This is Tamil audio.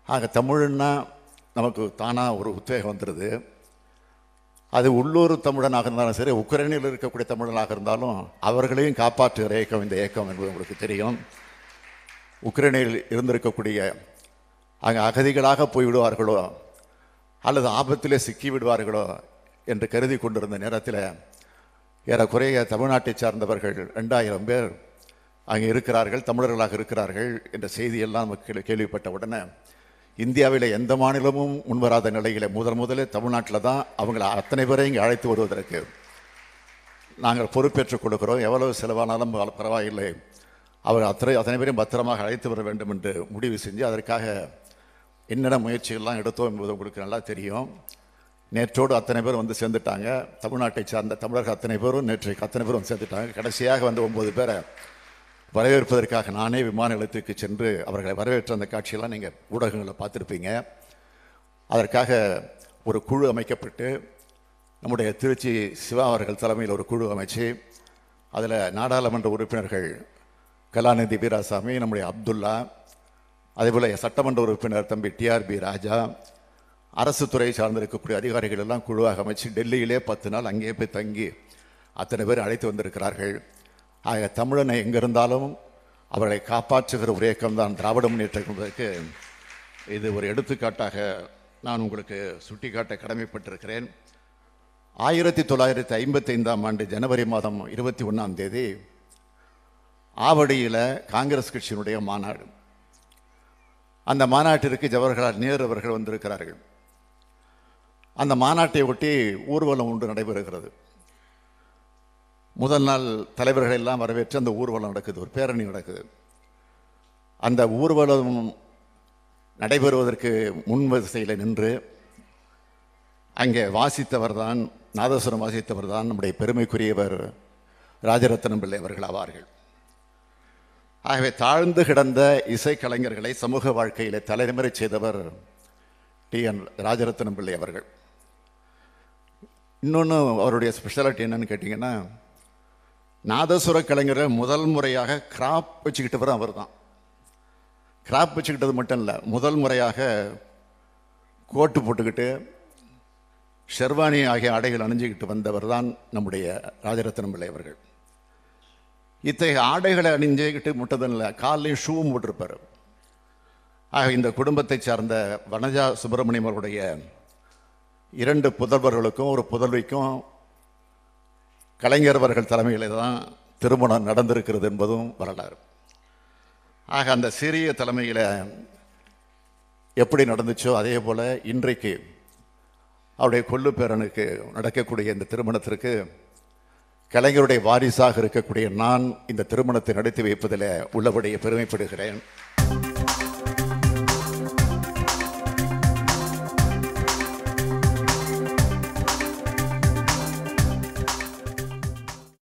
ஆக தமிழ்னா நமக்கு தானாக ஒரு உத்வேகம் வந்துடுது அது உள்ளூர் தமிழனாக இருந்தாலும் சரி உக்ரைனில் இருக்கக்கூடிய தமிழனாக இருந்தாலும் அவர்களையும் காப்பாற்றுகிற இயக்கம் இந்த இயக்கம் என்பது உங்களுக்கு தெரியும் உக்ரைனில் இருந்திருக்கக்கூடிய அங்கே அகதிகளாக போய் விடுவார்களோ அல்லது ஆபத்திலே சிக்கி விடுவார்களோ என்று கருதி கொண்டிருந்த நேரத்தில் ஏறக்குறைய தமிழ்நாட்டை சார்ந்தவர்கள் ரெண்டாயிரம் பேர் அங்கே இருக்கிறார்கள் தமிழர்களாக இருக்கிறார்கள் என்ற செய்தியெல்லாம் நமக்கு கேள்வி- கேள்விப்பட்ட உடனே இந்தியாவில் எந்த மாநிலமும் முன்வராத நிலையில் முதல் முதலில் தமிழ்நாட்டில் தான் அவங்களை அத்தனை பேரையும் இங்கே அழைத்து வருவதற்கு நாங்கள் பொறுப்பேற்றுக் கொடுக்கிறோம் எவ்வளவு செலவானாலும் பரவா- பரவாயில்லை அவர் அத்தனை அத்தனை பேரையும் பத்திரமாக அழைத்து வர வேண்டும் என்று முடிவு செஞ்சு அதற்காக என்னென்ன முயற்சிகள்லாம் எடுத்தோம் என்பது உங்களுக்கு நல்லா தெரியும் நேற்றோடு அத்தனை பேர் வந்து சேர்ந்துட்டாங்க தமிழ்நாட்டை சார்ந்த தமிழர்கள் அத்தனை பேரும் நேற்றைக்கு அத்தனை பேரும் வந்து சேர்ந்துட்டாங்க கடைசியாக வந்து ஒன்பது பேரை வரவேற்பதற்காக நானே விமான நிலையத்திற்கு சென்று அவர்களை வரவேற்ற அந்த காட்சியெல்லாம் நீங்கள் ஊடகங்களில் பார்த்துருப்பீங்க அதற்காக ஒரு குழு அமைக்கப்பட்டு நம்முடைய திருச்சி சிவா அவர்கள் தலைமையில் ஒரு குழு அமைச்சு அதில் நாடாளுமன்ற உறுப்பினர்கள் கலாநிதி வீராசாமி நம்முடைய அப்துல்லா அதேபோல் சட்டமன்ற உறுப்பினர் தம்பி டிஆர்பி ராஜா அரசு துறை சார்ந்திருக்கக்கூடிய அதிகாரிகள் எல்லாம் குழுவாக அமைச்சு டெல்லியிலே பத்து நாள் அங்கேயே போய் தங்கி அத்தனை பேர் அழைத்து வந்திருக்கிறார்கள் ஆக தமிழனை எங்கிருந்தாலும் அவர்களை காப்பாற்றுகிற ஒரு இயக்கம்தான் திராவிட முன்னேற்ற கழகத்திற்கு இது ஒரு எடுத்துக்காட்டாக நான் உங்களுக்கு சுட்டிக்காட்ட கடமைப்பட்டிருக்கிறேன் ஆயிரத்தி தொள்ளாயிரத்தி ஐம்பத்தி ஐந்தாம் ஆண்டு ஜனவரி மாதம் இருபத்தி ஒன்றாம் தேதி ஆவடியில் காங்கிரஸ் கட்சியினுடைய மாநாடு அந்த மாநாட்டிற்கு ஜவஹர்லால் நேரு அவர்கள் வந்திருக்கிறார்கள் அந்த மாநாட்டை ஒட்டி ஊர்வலம் ஒன்று நடைபெறுகிறது முதல் நாள் தலைவர்கள் எல்லாம் வரவேற்று அந்த ஊர்வலம் நடக்குது ஒரு பேரணி நடக்குது அந்த ஊர்வலம் நடைபெறுவதற்கு முன் வரிசையில் நின்று அங்கே வாசித்தவர் தான் நாதஸ்வரம் வாசித்தவர் தான் நம்முடைய பெருமைக்குரியவர் ராஜரத்னம் பிள்ளை அவர்கள் ஆவார்கள் ஆகவே தாழ்ந்து கிடந்த இசைக்கலைஞர்களை சமூக வாழ்க்கையிலே தலைமுறை செய்தவர் டி என் ராஜரத்னம் பிள்ளை அவர்கள் இன்னொன்று அவருடைய ஸ்பெஷாலிட்டி என்னன்னு கேட்டிங்கன்னா நாதசுர கலைஞர்கள் முதல் முறையாக கிராப் வச்சுக்கிட்டவர் அவர் தான் கிராப் வச்சுக்கிட்டது மட்டும் இல்லை முதல் முறையாக கோட்டு போட்டுக்கிட்டு ஷெர்வானி ஆகிய ஆடைகள் அணிஞ்சுக்கிட்டு வந்தவர் தான் நம்முடைய ராஜரத்னம் பிள்ளை அவர்கள் இத்தகைய ஆடைகளை அணிஞ்சுக்கிட்டு மட்டும் இல்லை காலையும் ஷூவும் போட்டிருப்பார் ஆக இந்த குடும்பத்தை சார்ந்த வனஜா சுப்பிரமணியம் அவருடைய இரண்டு புதல்வர்களுக்கும் ஒரு புதல்விக்கும் கலைஞர் அவர்கள் தலைமையில் தான் திருமணம் நடந்திருக்கிறது என்பதும் வரலாறு ஆக அந்த சிறிய தலைமையில் எப்படி நடந்துச்சோ அதே போல் இன்றைக்கு அவருடைய கொள்ளு பேரனுக்கு நடக்கக்கூடிய இந்த திருமணத்திற்கு கலைஞருடைய வாரிசாக இருக்கக்கூடிய நான் இந்த திருமணத்தை நடத்தி வைப்பதில் உள்ளபடியே பெருமைப்படுகிறேன்